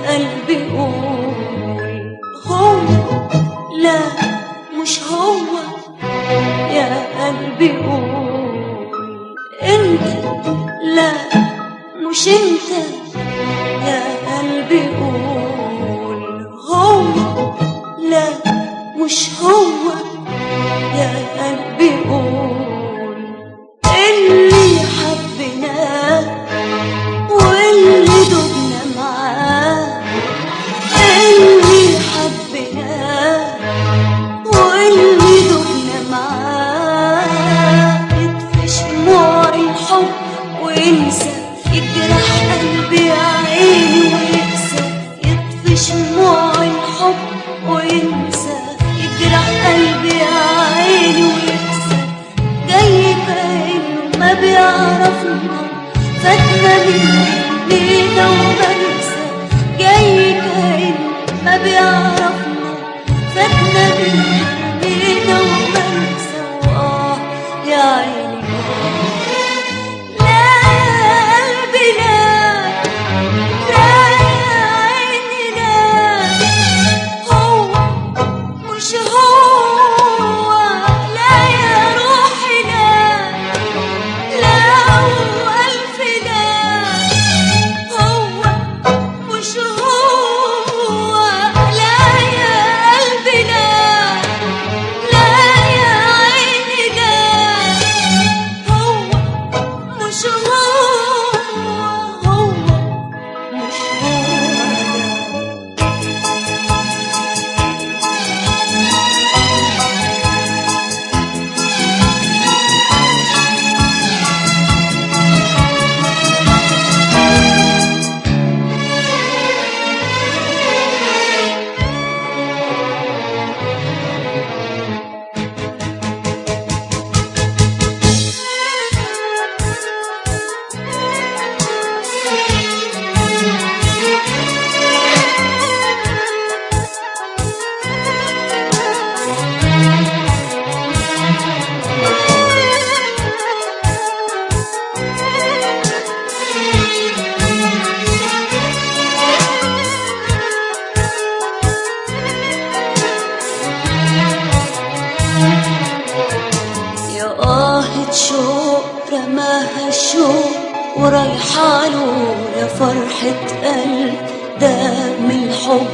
قلبي قول هو لا مش هو يا قلبي قول انت لا مش انت يا قلبي قول هو لا مش هو يا قلبي قول اللي حبيناه واللي دبنا معاه اللي حبيناه واللي دبنا معاه يطفي شموع الحب وينسى يجرح قلبي يا عيني ويقسى يطفي شموع الحب وينسى يجرح قلبي يا عيني ويقسى جاي كأنه ما بيعرفنا فاتنا من لينا وبنسى جاي كأنه ما بيعرفنا فاتنا من لينا وبنسى وآه يا عيني لا يا قلبي لا لا يا عيني لا هو مش هو لا يا روحي لا لا هو ألف لا هو مش هو لا يا قلبي لا لا يا عيني لا هو مش هو هو مش هو يا آهة شوق رماها الشوق ورايحاله يا فرحة قلب دام الحب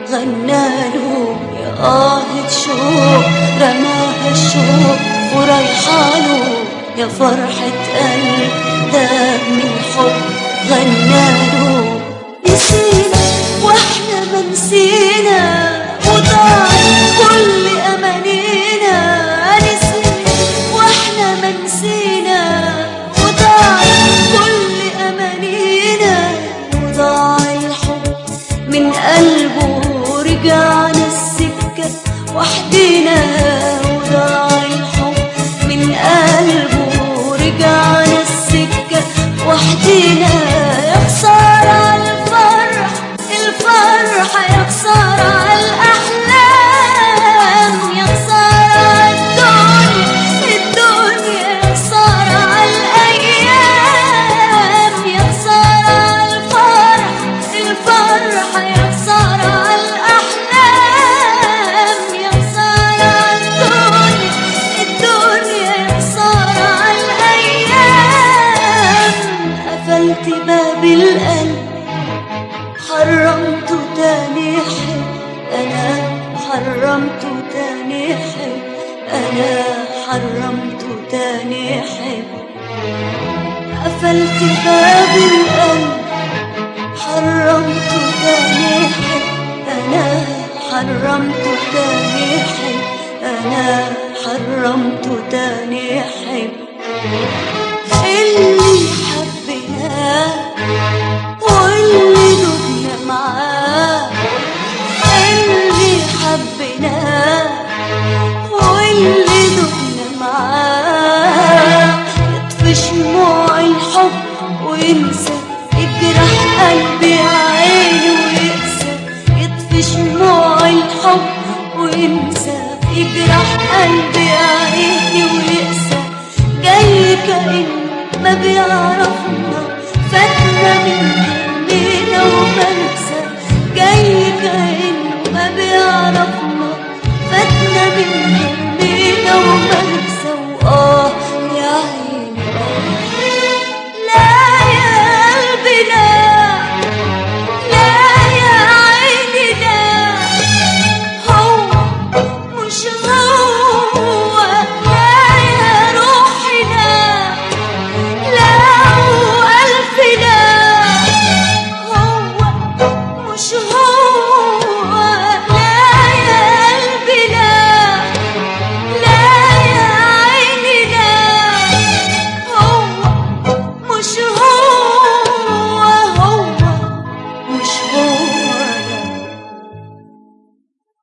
غناله يا آهة شوق رماها الشوق ورايحاله يا فرحة قلب دام الحب غناله نسينا واحنا ما نسينا وضاع كل امانينا نسينا واحنا ما نسينا وضاع كل امانينا وضاع الحب من قلبه ورجعنا السكه وحدينا وضاع الحب من قلبه ورجعنا السكه وحدينا يا خساره على الفرح الفرحه يا خساره على الاحلام يا خساره على الدنيا الدنيا يا خساره على الايام يا خساره على الفرح الفرحه يا خساره على الاحلام يا خساره على الدنيا الدنيا يا خساره على الايام قفلت باب القلب حرمته تاني حب انا حرمته تاني حب انا حرمته تاني حب قفلت باب القلب حرمته تاني حب انا حرمته تاني حب انا حرمته تاني حب اللي حبيناه واللي دبنا معاه اللي حبيناه واللي دبنا معاه يطفي شموع الحب وينسى